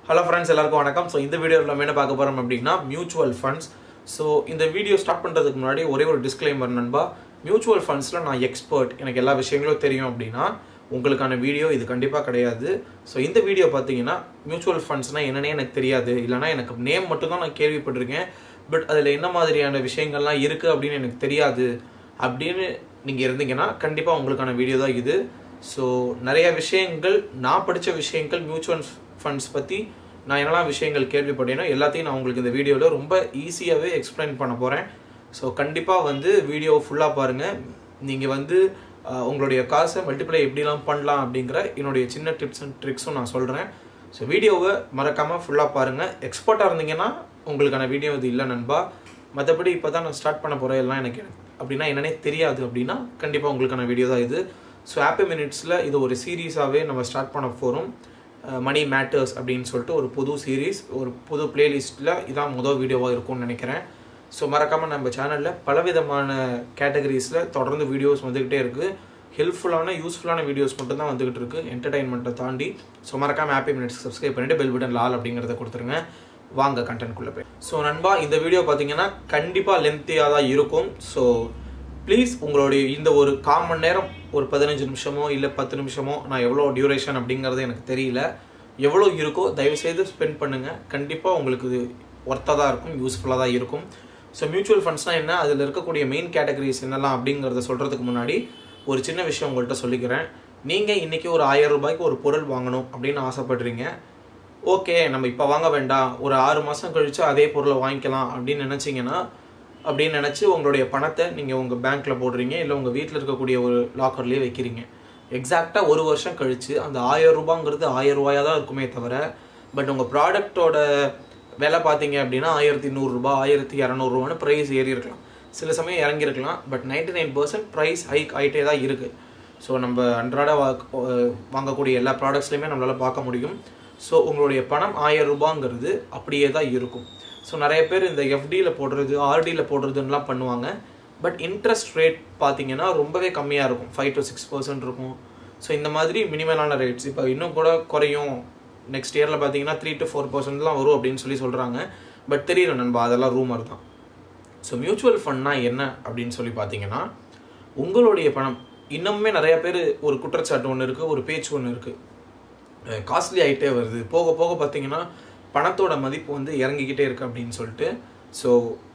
hello friends எல்லாருக்கும் வணக்கம் so இந்த வீடியோவில் நம்ம என்ன பார்க்க போகிறோம் அப்படின்னா மியூச்சுவல் ஃபண்ட்ஸ் ஸோ இந்த வீடியோ ஸ்டார்ட் பண்ணுறதுக்கு முன்னாடி ஒரே ஒரு டிஸ்க்ளைமர் நண்பா மியூச்சுவல் ஃபண்ட்ஸில் நான் எக்ஸ்பர்ட் எனக்கு எல்லா விஷயங்களும் தெரியும் அப்படின்னா உங்களுக்கான வீடியோ இது கண்டிப்பாக கிடையாது ஸோ இந்த வீடியோ பார்த்தீங்கன்னா மியூச்சுவல் ஃபண்ட்ஸ்னால் என்னன்னே எனக்கு தெரியாது இல்லைனா எனக்கு நேம் மட்டும் தான் நான் கேள்விப்பட்டிருக்கேன் பட் அதில் என்ன மாதிரியான விஷயங்கள்லாம் இருக்குது அப்படின்னு எனக்கு தெரியாது அப்படின்னு நீங்கள் இருந்தீங்கன்னா கண்டிப்பாக உங்களுக்கான வீடியோ தான் இது ஸோ நிறைய விஷயங்கள் நான் படித்த விஷயங்கள் மியூச்சுவல் ஃபண்ட்ஸ் பற்றி நான் என்னெல்லாம் விஷயங்கள் கேள்விப்பட்டேனோ எல்லாத்தையும் நான் உங்களுக்கு இந்த வீடியோவில் ரொம்ப ஈஸியாகவே எக்ஸ்பிளைன் பண்ண போகிறேன் ஸோ கண்டிப்பாக வந்து வீடியோ ஃபுல்லாக பாருங்கள் நீங்கள் வந்து அஹ், உங்களுடைய காசை மல்டிப்ளை எப்படிலாம் பண்ணலாம் அப்படிங்கிற என்னுடைய சின்ன டிப்ஸ் அண்ட் ட்ரிக்ஸும் நான் சொல்கிறேன் ஸோ வீடியோவை மறக்காமல் ஃபுல்லாக பாருங்கள் எக்ஸ்பர்ட்டாக இருந்தீங்கன்னா உங்களுக்கான வீடியோ இது இல்லை நண்பா மற்றபடி இப்போ தான் நான் ஸ்டார்ட் பண்ண போகிறேன் எல்லாம் எனக்கு அப்படின்னா என்னன்னே தெரியாது அப்படின்னா கண்டிப்பாக உங்களுக்கான வீடியோ தான் இது ஸோ ஹாப்பி மினிட்ஸில் இது ஒரு சீரீஸாகவே நம்ம ஸ்டார்ட் பண்ண போகிறோம் மணி மேட்டர்ஸ் அப்படின்னு சொல்லிட்டு ஒரு புது சீரீஸ் ஒரு புது பிளேலிஸ்ட்டில் இதான் முதல் வீடியோவாக இருக்கும்னு நினைக்கிறேன் ஸோ மறக்காமல் நம்ம சேனலில் பலவிதமான கேட்டகரிஸில் தொடர்ந்து வீடியோஸ் வந்துக்கிட்டே இருக்குது ஹெல்ப்ஃபுல்லான யூஸ்ஃபுல்லான வீடியோஸ் மட்டும் தான் வந்துகிட்டு இருக்கு என்டர்டைன்மெண்ட்டை தாண்டி ஸோ மறக்காம ஹாப்பி மினிட்ஸ் சப்ஸ்கிரைப் பண்ணிட்டு பெல் பட்டன் லால் அப்படிங்கிறத கொடுத்துருங்க வாங்க கண்டென்ட்குள்ளே போய் ஸோ நண்பா இந்த வீடியோ பார்த்தீங்கன்னா கண்டிப்பாக லென்த்தியாக தான் இருக்கும் ஸோ ப்ளீஸ் உங்களுடைய இந்த ஒரு கால் மணி நேரம் ஒரு பதினஞ்சு நிமிஷமோ இல்லை பத்து நிமிஷமோ நான் எவ்வளோ டியூரேஷன் அப்படிங்கிறது எனக்கு தெரியல எவ்வளோ இருக்கோ தயவுசெய்து ஸ்பெண்ட் பண்ணுங்கள் கண்டிப்பாக உங்களுக்கு இது ஒர்த்தாக தான் இருக்கும் யூஸ்ஃபுல்லாக தான் இருக்கும் ஸோ மியூச்சுவல் ஃபண்ட்ஸ்னால் என்ன அதில் இருக்கக்கூடிய மெயின் கேட்டகரிஸ் என்னெல்லாம் அப்படிங்கிறத சொல்கிறதுக்கு முன்னாடி ஒரு சின்ன விஷயம் உங்கள்கிட்ட சொல்லிக்கிறேன் நீங்கள் இன்றைக்கி ஒரு ஆயிரம் ரூபாய்க்கு ஒரு பொருள் வாங்கணும் அப்படின்னு ஆசைப்படுறீங்க ஓகே நம்ம இப்போ வாங்க வேண்டாம் ஒரு ஆறு மாதம் கழித்து அதே பொருளை வாங்கிக்கலாம் அப்படின்னு நினச்சிங்கன்னா அப்படின்னு நினச்சி உங்களுடைய பணத்தை நீங்கள் உங்கள் பேங்க்கில் போடுறீங்க இல்லை உங்கள் வீட்டில் இருக்கக்கூடிய ஒரு லாக்கர்லேயே வைக்கிறீங்க எக்ஸாக்டாக ஒரு வருஷம் கழித்து அந்த ஆயிரம் ரூபாங்கிறது ஆயிரம் ரூபாயாக தான் இருக்குமே தவிர பட் உங்கள் ப்ராடக்டோட விலை பார்த்தீங்க அப்படின்னா ஆயிரத்தி நூறுரூபா ஆயிரத்தி இரநூறுவான்னு ப்ரைஸ் ஏறி இருக்கலாம் சில சமயம் இறங்கியிருக்கலாம் but ninety nine percent price hike ஆகிட்டே தான் இருக்குது ஸோ நம்ம அன்றாட வா- வாங்கக்கூடிய எல்லா ப்ராடக்ட்ஸ்லையுமே நம்மளால் பார்க்க முடியும் ஸோ உங்களுடைய பணம் ஆயிரம் ரூபாங்கிறது அப்படியே தான் இருக்கும் ஸோ நிறைய பேர் இந்த எஃப்டியில் போடுறது ஆர்டியில் போடுறதுன்னெலாம் பண்ணுவாங்க பட் இன்ட்ரெஸ்ட் ரேட் பார்த்தீங்கன்னா ரொம்பவே கம்மியாக இருக்கும் ஃபைவ் டு சிக்ஸ் பர்சன்ட் இருக்கும் ஸோ இந்த மாதிரி மினிமலான ரேட்ஸ் இப்போ இன்னும் கூட குறையும் நெக்ஸ்ட் இயரில் பார்த்தீங்கன்னா த்ரீ டு ஃபோர் பர்சன்ட்லாம் வரும் அப்படின்னு சொல்லி சொல்கிறாங்க பட் தெரியல நண்பா அதெல்லாம் ரூமர் தான் ஸோ மியூச்சுவல் ஃபண்ட்னா என்ன அப்படின்னு சொல்லி பார்த்தீங்கன்னா உங்களுடைய பணம் இன்னுமே நிறைய பேர் ஒரு குற்றச்சாட்டு ஒன்று இருக்குது ஒரு பேச்சு ஒன்று இருக்குது காஸ்ட்லி ஆகிட்டே வருது போக போக பார்த்தீங்கன்னா பணத்தோட மதிப்பு வந்து இறங்கிக்கிட்டே இருக்கு அப்படின்னு சொல்லிட்டு ஸோ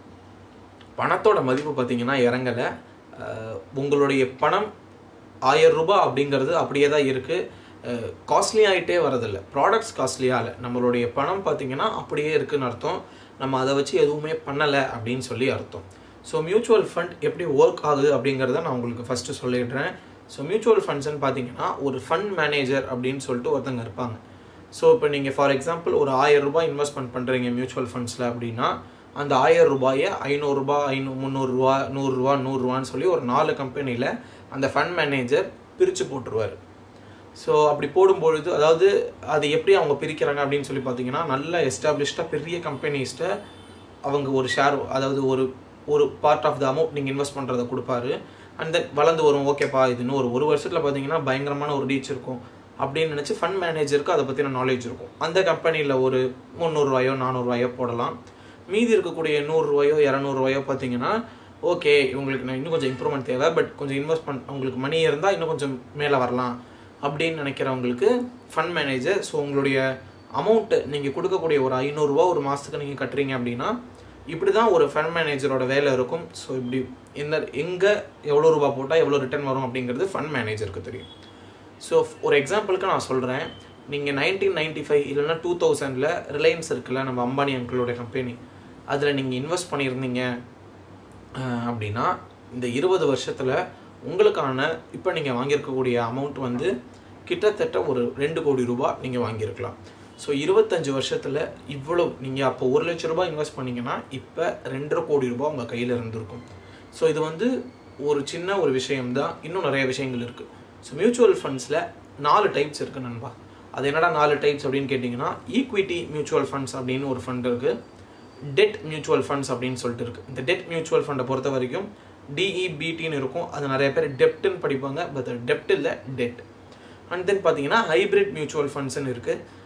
பணத்தோட மதிப்பு பார்த்தீங்கன்னா இறங்கலை உங்களுடைய பணம் ஆயிரம் ரூபாய் அப்படிங்கிறது அப்படியே தான் இருக்குது காஸ்ட்லி ஆகிட்டே வரதில்லை ப்ராடக்ட்ஸ் காஸ்ட்லியாக இல்லை நம்மளுடைய பணம் பார்த்தீங்கன்னா அப்படியே இருக்குன்னு அர்த்தம் நம்ம அதை வச்சு எதுவுமே பண்ணலை அப்படின்னு சொல்லி அர்த்தம் ஸோ மியூச்சுவல் ஃபண்ட் எப்படி ஒர்க் ஆகுது அப்படிங்கிறத நான் உங்களுக்கு ஃபஸ்ட்டு சொல்லிடுறேன் ஸோ மியூச்சுவல் ஃபண்ட்ஸ்னு பார்த்தீங்கன்னா ஒரு ஃபண்ட் மேனேஜர் அப்படின்னு சொல்லிட்டு ஒருத்தங்க இருப்பாங்க ஸோ இப்போ நீங்கள் ஃபார் எக்ஸாம்பிள் ஒரு ஆயிரம் ரூபாய் இன்வெஸ்ட்மெண்ட் பண்ணுறீங்க மியூச்சுவல் ஃபண்ட்ஸில் அப்படின்னா அந்த ஆயிரம் ரூபாயை ஐநூறுரூபா ஐநூ முந்நூறுரூவா நூறுரூவா நூறுரூவான்னு சொல்லி ஒரு நாலு கம்பெனியில் அந்த ஃபண்ட் மேனேஜர் பிரித்து போட்டுருவார் ஸோ அப்படி போடும்பொழுது அதாவது அது எப்படி அவங்க பிரிக்கிறாங்க அப்படின்னு சொல்லி பார்த்தீங்கன்னா நல்ல எஸ்டாப்ளிஷ்டாக பெரிய கம்பெனிஸ்ட்டை அவங்க ஒரு ஷேர் அதாவது ஒரு ஒரு பார்ட் ஆஃப் த அமௌண்ட் நீங்கள் இன்வெஸ்ட் பண்ணுறதை கொடுப்பாரு அண்ட் தென் வளர்ந்து வரும் ஓகேப்பா இது இன்னும் ஒரு ஒரு வருஷத்தில் பார்த்தீங்கன்னா பயங்கரமான ஒரு ரீச் இருக்கும் அப்படின்னு நினச்சி ஃபண்ட் மேனேஜருக்கு அதை பற்றின நாலேஜ் இருக்கும் அந்த கம்பெனியில் ஒரு முந்நூறுரூவாயோ நானூறுரூவாயோ போடலாம் மீதி இருக்கக்கூடிய நூறுரூவாயோ இரநூறுவாயோ பார்த்தீங்கன்னா ஓகே இவங்களுக்கு நான் இன்னும் கொஞ்சம் இம்ப்ரூவ்மெண்ட் தேவை பட் கொஞ்சம் இன்வெஸ்ட் பண்ண உங்களுக்கு மணி இருந்தால் இன்னும் கொஞ்சம் மேலே வரலாம் அப்படின்னு நினைக்கிறவங்களுக்கு ஃபண்ட் மேனேஜர் ஸோ உங்களுடைய அமௌண்ட்டு நீங்கள் கொடுக்கக்கூடிய ஒரு ஐநூறுரூவா ஒரு மாதத்துக்கு நீங்கள் கட்டுறீங்க அப்படின்னா இப்படி தான் ஒரு ஃபண்ட் மேனேஜரோட வேலை இருக்கும் ஸோ இப்படி இந்த எங்கே எவ்வளோ ரூபா போட்டால் எவ்வளோ ரிட்டர்ன் வரும் அப்படிங்கிறது ஃபண்ட் மேனேஜருக்கு தெரியும் ஸோ ஒரு எக்ஸாம்பிளுக்கு நான் சொல்கிறேன் நீங்கள் நைன்டீன் நைன்டி ஃபைவ் இல்லைன்னா டூ தௌசண்டில் ரிலையன்ஸ் இருக்குல்ல நம்ம அம்பானி அங்கிளோட கம்பெனி அதில் நீங்கள் இன்வெஸ்ட் பண்ணியிருந்தீங்க அஹ், அப்படின்னா இந்த இருபது வருஷத்தில் உங்களுக்கான இப்போ நீங்கள் வாங்கியிருக்கக்கூடிய அமௌண்ட் வந்து கிட்டத்தட்ட ஒரு ரெண்டு கோடி ரூபாய் நீங்கள் வாங்கியிருக்கலாம் ஸோ இருபத்தஞ்சு வருஷத்தில் இவ்வளோ நீங்கள் அப்போ ஒரு லட்ச ரூபாய் இன்வெஸ்ட் பண்ணீங்கன்னா இப்போ ரெண்டரை கோடி ரூபாய் உங்கள் கையில் இருந்திருக்கும் ஸோ இது வந்து ஒரு சின்ன ஒரு விஷயம்தான் இன்னும் நிறைய விஷயங்கள் இருக்குது ஸோ மியூச்சுவல் ஃபண்ட்ஸில் நாலு டைப்ஸ் இருக்குது நண்பா அது என்னடா நாலு டைப்ஸ் அப்படின்னு கேட்டிங்கன்னா ஈக்விட்டி மியூச்சுவல் ஃபண்ட்ஸ் அப்படின்னு ஒரு ஃபண்ட் இருக்குது டெட் மியூச்சுவல் ஃபண்ட்ஸ் அப்படின்னு சொல்லிட்டு இருக்குது இந்த டெட் மியூச்சுவல் ஃபண்டை பொறுத்த வரைக்கும் டிஇபிடின்னு இருக்கும் அது நிறைய பேர் டெப்ட்னு படிப்பாங்க பட் டெப்ட் இல்லை டெட் அண்ட் தென் பார்த்தீங்கன்னா ஹைபிரிட் மியூச்சுவல் ஃபண்ட்ஸ்னு இருக்குது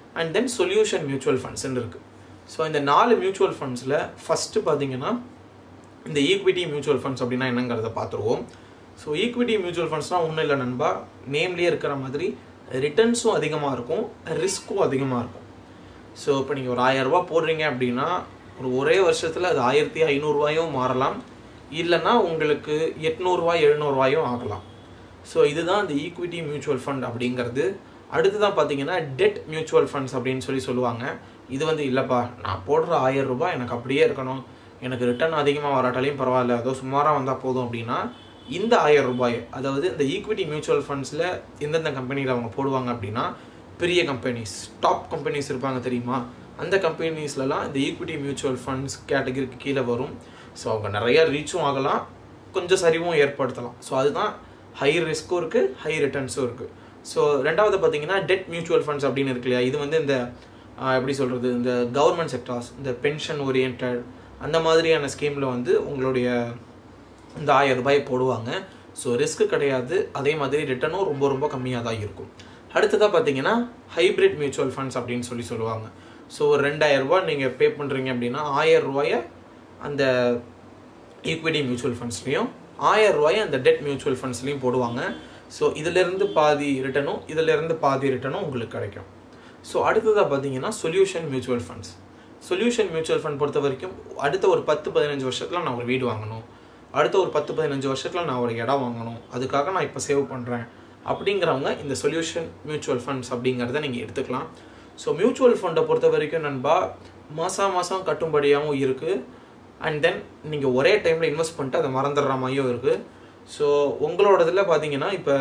அண்ட் தென் சொல்யூஷன் மியூச்சுவல் ஃபண்ட்ஸ்ன்னு இருக்குது ஸோ இந்த நாலு மியூச்சுவல் ஃபண்ட்ஸில் ஃபஸ்ட்டு பார்த்தீங்கன்னா இந்த ஈக்விட்டி மியூச்சுவல் ஃபண்ட்ஸ் அப்படின்னா என்னங்கிறத பார்த்துருவோம் ஸோ ஈக்விட்டி மியூச்சுவல் ஃபண்ட்ஸ்னால் ஒன்றும் இல்லை நண்பா நேம்லேயே இருக்கிற மாதிரி ரிட்டர்ன்ஸும் அதிகமாக இருக்கும் ரிஸ்க்கும் அதிகமாக இருக்கும் ஸோ இப்போ நீங்கள் ஒரு ஆயிரரூபா போடுறீங்க அப்படின்னா ஒரு ஒரே வருஷத்தில் அது ஆயிரத்தி ஐநூறுரூவாயும் மாறலாம் இல்லைன்னா உங்களுக்கு எட்நூறுரூவா எழுநூறுவாயும் ஆகலாம் ஸோ இதுதான் இந்த ஈக்விட்டி மியூச்சுவல் ஃபண்ட் அப்படிங்கிறது அடுத்ததான் பார்த்தீங்கன்னா டெட் மியூச்சுவல் ஃபண்ட்ஸ் அப்படின்னு சொல்லி சொல்லுவாங்க இது வந்து இல்லைப்பா நான் போடுற ஆயிரம் ரூபாய் எனக்கு அப்படியே இருக்கணும் எனக்கு ரிட்டர்ன் அதிகமாக வராட்டாலையும் பரவாயில்ல அதோ சுமாராக வந்தால் போதும் அப்படின்னா இந்த ஆயிரம் ரூபாய் அதாவது இந்த ஈக்விட்டி மியூச்சுவல் ஃபண்ட்ஸில் எந்தெந்த கம்பெனியில் அவங்க போடுவாங்க அப்படின்னா பெரிய கம்பெனிஸ் டாப் கம்பெனிஸ் இருப்பாங்க தெரியுமா அந்த கம்பெனிஸ்லலாம் இந்த ஈக்விட்டி மியூச்சுவல் ஃபண்ட்ஸ் கேட்டகரிக்கு கீழே வரும் ஸோ அவங்க நிறைய ரீச்சும் ஆகலாம் கொஞ்சம் சரிவும் ஏற்படுத்தலாம் ஸோ அதுதான் ஹை ரிஸ்க்கும் இருக்குது ஹை ரிட்டர்ன்ஸும் இருக்குது ஸோ ரெண்டாவது பார்த்தீங்கன்னா டெட் மியூச்சுவல் ஃபண்ட்ஸ் அப்படின்னு இருக்கு இல்லையா இது வந்து இந்த எப்படி சொல்கிறது இந்த கவர்மெண்ட் செக்டார்ஸ் இந்த பென்ஷன் ஓரியன்ட் அந்த மாதிரியான ஸ்கீமில் வந்து உங்களுடைய இந்த ஆயிரம் ரூபாய் போடுவாங்க ஸோ ரிஸ்க் கிடையாது அதே மாதிரி ரிட்டர்னும் ரொம்ப ரொம்ப கம்மியாக தான் இருக்கும் அடுத்ததாக பார்த்தீங்கன்னா ஹைப்ரிட் மியூச்சுவல் ஃபண்ட்ஸ் அப்படின்னு சொல்லி சொல்லுவாங்க ஸோ ஒரு ரெண்டாயிரம் ரூபாய் நீங்கள் பே பண்ணுறீங்க அப்படின்னா ஆயிரம் ரூபாயை அந்த ஈக்விட்டி மியூச்சுவல் ஃபண்ட்ஸ்லேயும் ஆயிரம் ரூபாயை அந்த டெட் மியூச்சுவல் ஃபண்ட்ஸ்லையும் போடுவாங்க ஸோ இதிலேருந்து பாதி ரிட்டனும் இதிலேருந்து பாதி ரிட்டனும் உங்களுக்கு கிடைக்கும் ஸோ அடுத்ததாக பார்த்தீங்கன்னா solution mutual funds solution mutual fund பொறுத்த வரைக்கும் அடுத்த ஒரு பத்து பதினஞ்சு வருஷத்தில் நான் ஒரு வீடு வாங்கணும் அடுத்த ஒரு பத்து பதினஞ்சு வருஷத்தில் நான் ஒரு இடம் வாங்கணும் அதுக்காக நான் இப்போ சேவ் பண்ணுறேன் அப்படிங்கிறவங்க இந்த சொல்யூஷன் மியூச்சுவல் ஃபண்ட்ஸ் அப்படிங்கிறத நீங்கள் எடுத்துக்கலாம் ஸோ மியூச்சுவல் ஃபண்டை பொறுத்த வரைக்கும் நண்பா மாதம் மாதம் கட்டும்படியாகவும் இருக்குது அண்ட் தென் நீங்கள் ஒரே டைமில் இன்வெஸ்ட் பண்ணிட்டு அதை மறந்துடுற மாதிரியும் இருக்குது ஸோ உங்களோட இதில் பார்த்தீங்கன்னா இப்போ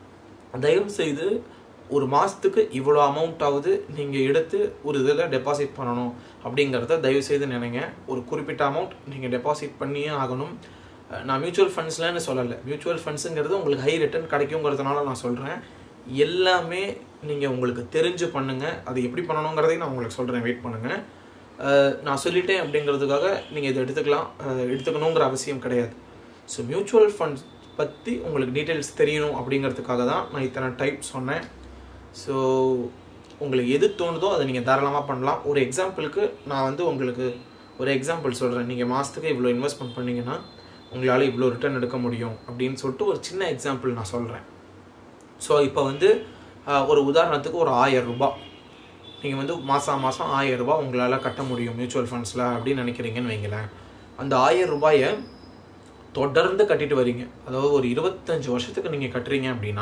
தயவு செய்து ஒரு மாதத்துக்கு இவ்வளோ அமௌண்ட் ஆகுது நீங்கள் எடுத்து ஒரு இதில் டெபாசிட் பண்ணணும் அப்படிங்கிறத தயவு செய்து நினைங்க ஒரு குறிப்பிட்ட அமௌண்ட் நீங்கள் டெபாசிட் பண்ணியே ஆகணும் நான் மியூச்சுவல் ஃபண்ட்ஸ்லன்னு சொல்லலை மியூச்சுவல் ஃபண்ட்ஸுங்கிறது உங்களுக்கு ஹை ரிட்டர்ன் கிடைக்குங்கிறதுனால நான் சொல்கிறேன் எல்லாமே நீங்கள் உங்களுக்கு தெரிஞ்சு பண்ணுங்கள் அது எப்படி பண்ணணுங்கிறதையும் நான் உங்களுக்கு சொல்கிறேன் வெயிட் பண்ணுங்கள் நான் சொல்லிட்டேன் அப்படிங்கிறதுக்காக நீங்கள் இதை எடுத்துக்கலாம் எடுத்துக்கணுங்கிற அவசியம் கிடையாது ஸோ மியூச்சுவல் ஃபண்ட்ஸ் பற்றி உங்களுக்கு டீட்டெயில்ஸ் தெரியணும் அப்படிங்கிறதுக்காக தான் நான் இத்தனை டைப் சொன்னேன் ஸோ உங்களுக்கு எது தோணுதோ அதை நீங்கள் தாராளமாக பண்ணலாம் ஒரு எக்ஸாம்பிளுக்கு நான் வந்து உங்களுக்கு ஒரு எக்ஸாம்பிள் சொல்கிறேன் நீங்கள் மாதத்துக்கு இவ்வளோ இன்வெஸ்ட்மெண்ட் பண்ணிங்கன்னா உங்களால் இவ்வளோ ரிட்டர்ன் எடுக்க முடியும் அப்படின்னு சொல்லிட்டு ஒரு சின்ன எக்ஸாம்பிள் நான் சொல்கிறேன் ஸோ இப்போ வந்து ஒரு உதாரணத்துக்கு ஒரு ஆயிரம் ரூபாய் நீங்கள் வந்து மாதம் மாதம் ஆயிரம் ரூபாய் உங்களால் கட்ட முடியும் மியூச்சுவல் ஃபண்ட்ஸில் அப்படின்னு நினைக்கிறீங்கன்னு வைங்களேன் அந்த ஆயிரம் ரூபாயை தொடர்ந்து கட்டிட்டு வரீங்க அதாவது ஒரு இருபத்தஞ்சு வருஷத்துக்கு நீங்கள் கட்டுறீங்க அப்படின்னா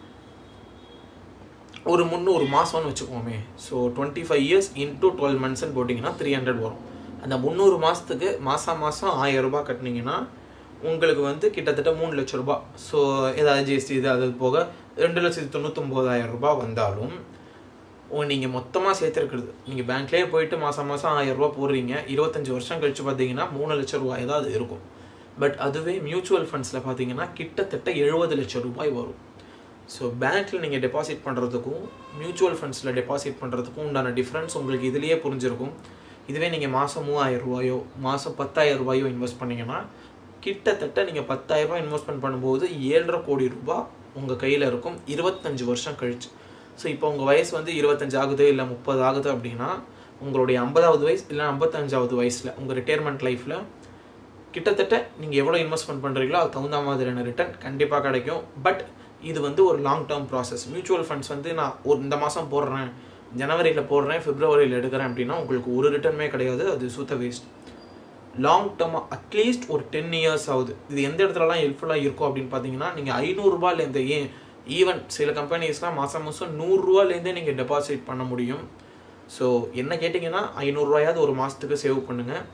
ஒரு முந்நூறு மாதம்னு வச்சுக்கோமே so twenty five years into twelve மந்த்ஸ்ன்னு போட்டிங்கன்னா த்ரீ ஹண்ட்ரட் வரும் அந்த முந்நூறு மாதத்துக்கு மாதம் மாதம் ஆயிரம் ரூபாய் கட்டினீங்கன்னா உங்களுக்கு வந்து கிட்டத்தட்ட மூணு லட்ச ரூபாய் ஸோ ஏதாவது ஜிஎஸ்டி இது அது போக ரெண்டு லட்சத்தி தொண்ணூத்தொம்போதாயிரம் ரூபாய் வந்தாலும் நீங்கள் மொத்தமாக சேர்த்துருக்குறது நீங்கள் பேங்க்லேயே போயிட்டு மாதம் மாதம் ஆயிரம் ரூபா போடுறீங்க இருபத்தஞ்சி வருஷம் கழிச்சு பார்த்தீங்கன்னா மூணு லட்ச ரூபாய் தான் அது இருக்கும் பட் அதுவே மியூச்சுவல் ஃபண்ட்ஸில் பார்த்தீங்கன்னா கிட்டத்தட்ட எழுபது லட்சம் ரூபாய் வரும் ஸோ பேங்க்கில் நீங்கள் டெபாசிட் பண்ணுறதுக்கும் மியூச்சுவல் ஃபண்ட்ஸில் டெபாசிட் பண்ணுறதுக்கும் உண்டான டிஃப்ரென்ஸ் உங்களுக்கு இதுலேயே புரிஞ்சிருக்கும் இதுவே நீங்கள் மாதம் மூவாயிரம் ரூபாயோ மாதம் பத்தாயிரம் ரூபாயோ இன்வெஸ்ட் பண்ணிங்கன்னா கிட்டத்தட்ட நீங்கள் பத்தாயிரம் ரூபாய் இன்வெஸ்ட்மெண்ட் பண்ணும்போது ஏழரை கோடி ரூபாய் உங்கள் கையில் இருக்கும் இருபத்தஞ்சு வருஷம் கழிச்சு ஸோ இப்போ உங்கள் வயசு வந்து இருபத்தஞ்சு ஆகுது இல்லை முப்பது ஆகுது அப்படின்னா உங்களுடைய ஐம்பதாவது வயசு இல்லை ஐம்பத்தஞ்சாவது வயசில் உங்கள் ரிட்டையர்மெண்ட் லைஃப்பில் கிட்டத்தட்ட நீங்கள் எவ்வளோ இன்வெஸ்ட்மெண்ட் பண்ணுறீங்களோ அது தகுந்த மாதிரியான ரிட்டர்ன் கண்டிப்பாக கிடைக்கும் பட் இது வந்து ஒரு long term process mutual funds வந்து நான் ஒரு இந்த மாதம் போடுறேன் ஜனவரியில் போடுறேன் பிப்ரவரியில் எடுக்கிறேன் அப்படின்னா உங்களுக்கு ஒரு ரிட்டர்னுமே கிடையாது அது சுத்த வேஸ்ட் லாங் டேர்மாக அட்லீஸ்ட் ஒரு டென் இயர்ஸ் ஆகுது இது எந்த இடத்துலலாம் ஹெல்ப்ஃபுல்லாக இருக்கும் அப்படின்னு பார்த்தீங்கன்னா நீங்கள் ஐநூறுரூபாலேருந்து ஏன் ஈவன் சில கம்பெனிஸ்லாம் மாதம் மாதம் நூறுரூவாலேருந்தே நீங்கள் டெபாசிட் பண்ண முடியும் ஸோ என்ன கேட்டிங்கன்னா ஐநூறுரூவாயாவது ஒரு மாதத்துக்கு சேவ் பண்ணுங்கள்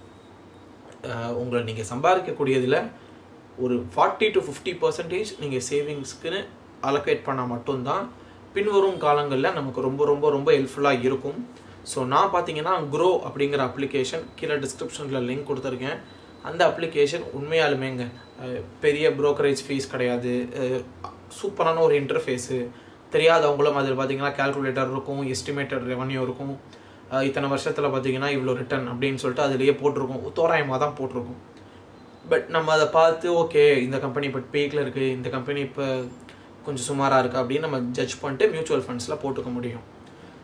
உங்களை நீங்கள் சம்பாதிக்கக்கூடியதில் ஒரு ஃபார்ட்டி டு ஃபிஃப்டி பர்சன்டேஜ் நீங்கள் சேவிங்ஸ்க்குன்னு அலோகேட் பண்ணால் மட்டும்தான் பின்வரும் காலங்களில் நமக்கு ரொம்ப ரொம்ப ரொம்ப ஹெல்ப்ஃபுல்லாக இருக்கும் ஸோ நான் பார்த்தீங்கன்னா க்ரோ அப்படிங்கிற அப்ளிகேஷன் கீழே டிஸ்கிரிப்ஷனில் லிங்க் கொடுத்துருக்கேன் அந்த அப்ளிகேஷன் உண்மையாலுமேங்க பெரிய ப்ரோக்கரேஜ் ஃபீஸ் கிடையாது சூப்பரான ஒரு இன்டர்ஃபேஸு தெரியாதவங்களும் அதில் பார்த்தீங்கன்னா கேல்குலேட்டர் இருக்கும் எஸ்டிமேட்டட் ரெவன்யூ இருக்கும் இத்தனை வருஷத்தில் பார்த்தீங்கன்னா இவ்வளோ ரிட்டர்ன் அப்படின்னு சொல்லிட்டு அதிலேயே போட்டிருக்கோம் தோராயமாக தான் போட்டிருக்கோம் பட் நம்ம அதை பார்த்து ஓகே இந்த கம்பெனி இப்போ பீக்கில் இருக்குது இந்த கம்பெனி இப்போ கொஞ்சம் சுமாராக இருக்குது அப்படின்னு நம்ம ஜட்ஜ் பண்ணிட்டு மியூச்சுவல் ஃபண்ட்ஸில் போட்டுக்க முடியும்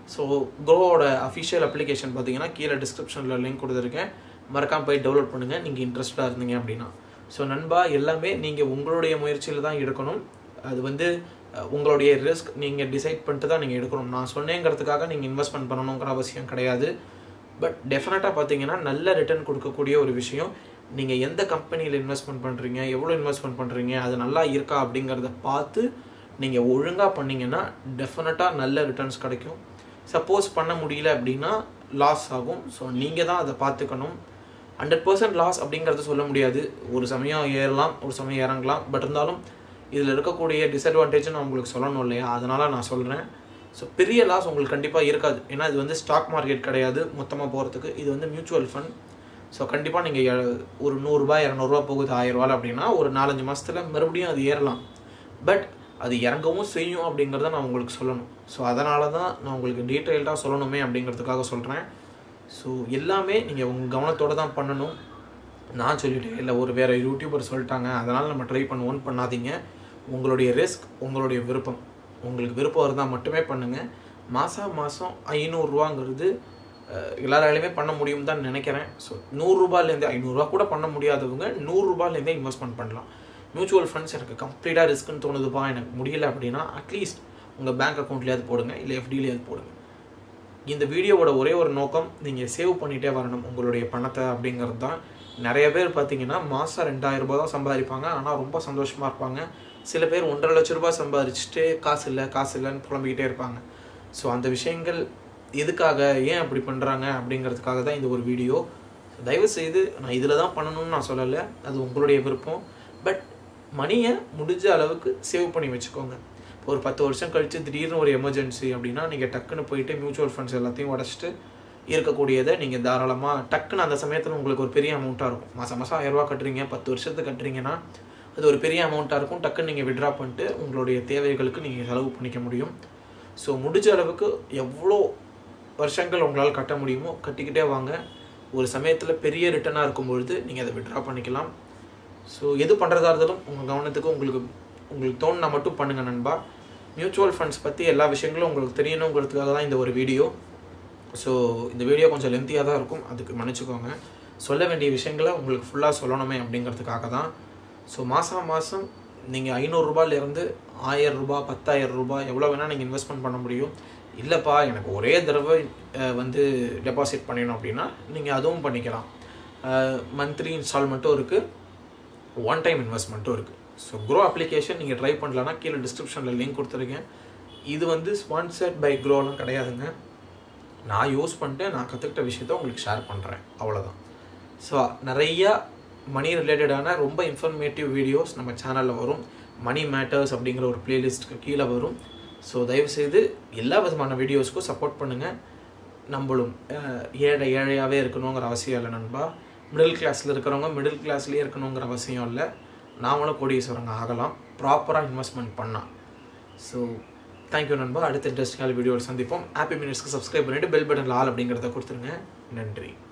ஸோ க்ரோவோட அஃபிஷியல் அப்ளிகேஷன் பார்த்தீங்கன்னா கீழே டிஸ்கிரிப்ஷனில் லிங்க் கொடுத்துருக்கேன் மறக்காம போய் டவுன்லோட் பண்ணுங்கள் நீங்கள் இன்ட்ரெஸ்டாக இருந்தீங்க அப்படின்னா ஸோ நண்பா எல்லாமே நீங்கள் உங்களுடைய முயற்சியில் தான் எடுக்கணும் அது வந்து அஹ், உங்களுடைய ரிஸ்க் நீங்கள் டிசைட் பண்ணிட்டு தான் நீங்கள் எடுக்கணும் நான் சொன்னேங்கிறதுக்காக நீங்கள் இன்வெஸ்ட்மெண்ட் பண்ணணுங்கிற அவசியம் கிடையாது பட் டெஃபினட்டாக பார்த்தீங்கன்னா நல்ல ரிட்டர்ன் கொடுக்கக்கூடிய ஒரு விஷயம் நீங்கள் எந்த கம்பெனியில் இன்வெஸ்ட்மெண்ட் பண்ணுறீங்க எவ்வளோ இன்வெஸ்ட்மெண்ட் பண்ணுறீங்க அது நல்லா இருக்கா அப்படிங்கிறத பார்த்து நீங்கள் ஒழுங்காக பண்ணீங்கன்னா டெஃபினட்டாக நல்ல ரிட்டர்ன்ஸ் கிடைக்கும் சப்போஸ் பண்ண முடியல அப்படின்னா லாஸ் ஆகும் ஸோ நீங்கள் தான் அதை பார்த்துக்கணும் ஹண்ட்ரட் பர்சன்ட் லாஸ் அப்படிங்கிறத சொல்ல முடியாது ஒரு சமயம் ஏறலாம் ஒரு சமயம் இறங்கலாம் பட் இருந்தாலும் இதில் இருக்கக்கூடிய டிஸ்அட்வான்டேஜ் நான் உங்களுக்கு சொல்லணும் இல்லையா அதனால் நான் சொல்கிறேன் ஸோ பெரிய லாஸ் உங்களுக்கு கண்டிப்பாக இருக்காது ஏன்னா இது வந்து ஸ்டாக் மார்க்கெட் கிடையாது மொத்தமாக போகிறதுக்கு இது வந்து மியூச்சுவல் ஃபண்ட் ஸோ கண்டிப்பாக நீங்கள் ஒரு நூறுரூபா இரநூறுவா போகுது ஆயிரரூவால அப்படின்னா ஒரு நாலஞ்சு மாதத்தில் மறுபடியும் அது ஏறலாம் பட் அது இறங்கவும் செய்யும் அப்படிங்கிறத நான் உங்களுக்கு சொல்லணும் ஸோ அதனால தான் நான் உங்களுக்கு டீட்டெயில்டாக சொல்லணுமே அப்படிங்கிறதுக்காக சொல்கிறேன் ஸோ எல்லாமே நீங்கள் உங்கள் கவனத்தோடு தான் பண்ணணும் நான் சொல்லிட்டேன் இல்லை ஒரு வேறு யூடியூபர் சொல்லிட்டாங்க அதனால் நம்ம ட்ரை பண்ணுவோன்னு பண்ணாதீங்க உங்களுடைய ரிஸ்க் உங்களுடைய விருப்பம் உங்களுக்கு விருப்பம் இருந்தால் மட்டுமே பண்ணுங்கள் மாதம் மாதம் ஐநூறுரூவாங்கிறது எல்லாராலையுமே பண்ண முடியும் தான் நினைக்கிறேன் ஸோ நூறுரூபாலேருந்து ஐநூறுரூவா கூட பண்ண முடியாதவங்க நூறுரூபாலேருந்தே இன்வெஸ்ட்மெண்ட் பண்ணலாம் மியூச்சுவல் ஃபண்ட்ஸ் எனக்கு கம்ப்ளீட்டாக ரிஸ்க்குன்னு தோணுதுப்பா எனக்கு முடியல அப்படின்னா அட்லீஸ்ட் உங்கள் பேங்க் அக்கௌண்ட்லேயாவது போடுங்க இல்லை எஃப்டிலேயாவது போடுங்க இந்த வீடியோவோட ஒரே ஒரு நோக்கம் நீங்கள் சேவ் பண்ணிகிட்டே வரணும் உங்களுடைய பணத்தை அப்படிங்கிறது தான் நிறைய பேர் பார்த்தீங்கன்னா மாதம் ரெண்டாயிரம் ரூபாய் தான் சம்பாதிப்பாங்க ஆனால் ரொம்ப சந்தோஷமாக இருப்பாங்க சில பேர் ஒன்றரை லட்ச ரூபாய் சம்பாதிச்சுட்டு காசு இல்லை காசு இல்லைன்னு புலம்பிக்கிட்டே இருப்பாங்க ஸோ அந்த விஷயங்கள் எதுக்காக ஏன் அப்படி பண்ணுறாங்க அப்படிங்கிறதுக்காக தான் இந்த ஒரு வீடியோ தயவு செய்து நான் இதில் தான் பண்ணணும்னு நான் சொல்லலை அது உங்களுடைய விருப்பம் பட் மணியை முடிஞ்ச அளவுக்கு சேவ் பண்ணி வச்சுக்கோங்க இப்போ ஒரு பத்து வருஷம் கழித்து திடீர்னு ஒரு எமர்ஜென்சி அப்படின்னா நீங்கள் டக்குன்னு போயிட்டு மியூச்சுவல் ஃபண்ட்ஸ் எல்லாத்தையும் உடச்சிட்டு இருக்கக்கூடியதை நீங்கள் தாராளமாக டக்குன்னு அந்த சமயத்தில் உங்களுக்கு ஒரு பெரிய அமௌண்ட்டாக இருக்கும் மாதம் மாதம் ஆயிரரூபா கட்டுறீங்க பத்து வருஷத்துக்கு கட்டுறீங்கன்னா அது ஒரு பெரிய அமௌண்ட்டாக இருக்கும் டக்குன்னு நீங்கள் விட்ரா பண்ணிட்டு உங்களுடைய தேவைகளுக்கு நீங்கள் செலவு பண்ணிக்க முடியும் ஸோ முடிஞ்ச அளவுக்கு எவ்வளோ வருஷங்கள் உங்களால் கட்ட முடியுமோ கட்டிக்கிட்டே வாங்க ஒரு சமயத்தில் பெரிய ரிட்டர்னாக இருக்கும் பொழுது நீங்கள் அதை விட்ரா பண்ணிக்கலாம் ஸோ எது பண்ணுறதா இருந்தாலும் உங்கள் கவனத்துக்கு உங்களுக்கு உங்களுக்கு தோணுனா மட்டும் பண்ணுங்கள் நண்பா மியூச்சுவல் ஃபண்ட்ஸ் பற்றி எல்லா விஷயங்களும் உங்களுக்கு தெரியணுங்கிறதுக்காக தான் இந்த ஒரு வீடியோ ஸோ இந்த வீடியோ கொஞ்சம் லென்த்தியாக தான் இருக்கும் அதுக்கு மன்னிச்சுக்கோங்க சொல்ல வேண்டிய விஷயங்களை உங்களுக்கு ஃபுல்லாக சொல்லணுமே அப்படிங்கிறதுக்காக தான் ஸோ மாதம் மாதம் நீங்கள் ஐநூறுரூபாலேருந்து ஆயிரம் ரூபாய் பத்தாயிரம் ரூபாய் எவ்வளோ வேணால் நீங்கள் இன்வெஸ்ட்மெண்ட் பண்ண முடியும் இல்லைப்பா எனக்கு ஒரே தடவை அஹ், வந்து டெபாசிட் பண்ணிடணும் அப்படின்னா நீங்கள் அதுவும் பண்ணிக்கலாம் மந்த்லி இன்ஸ்டால்மெண்ட்டும் இருக்குது ஒன் டைம் இன்வெஸ்ட்மெண்ட்டும் இருக்குது ஸோ க்ரோ அப்ளிகேஷன் நீங்கள் ட்ரை பண்ணலன்னா கீழே டிஸ்கிரிப்ஷனில் லிங்க் கொடுத்துருக்கேன் இது வந்து ஸ்பான்சர்ட் பை க்ரோலாம் கிடையாதுங்க நான் யூஸ் பண்ணிட்டு நான் கற்றுக்கிட்ட விஷயத்த உங்களுக்கு ஷேர் பண்ணுறேன் அவ்வளோதான் ஸோ நிறையா மணி ரிலேட்டடான ரொம்ப இன்ஃபர்மேட்டிவ் வீடியோஸ் நம்ம சேனலில் வரும் மணி மேட்டர்ஸ் அப்படிங்கிற ஒரு பிளேலிஸ்ட்டுக்கு கீழே வரும் ஸோ தயவுசெய்து எல்லா விதமான வீடியோஸ்க்கும் சப்போர்ட் பண்ணுங்கள் நம்மளும் அஹ், ஏழை ஏழையாகவே இருக்கணுங்கிற அவசியம் இல்லை நண்பா மிடில் கிளாஸில் இருக்கிறவங்க மிடில் கிளாஸ்லேயே இருக்கணுங்கிற அவசியம் இல்லை நாமளும் கோடீஸ்வரங்க ஆகலாம் ப்ராப்பராக இன்வெஸ்ட்மெண்ட் பண்ணால் ஸோ தேங்க்யூ நண்பா அடுத்த இன்ட்ரெஸ்டிங்கான வீடியோவில் சந்திப்போம் ஹாப்பி மினிட்ஸ்க்கு சப்ஸ்கிரைப் பண்ணிவிட்டு பெல் பட்டனில் ஆல் அப்படிங்கிறத கொடுத்துருங்க நன்றி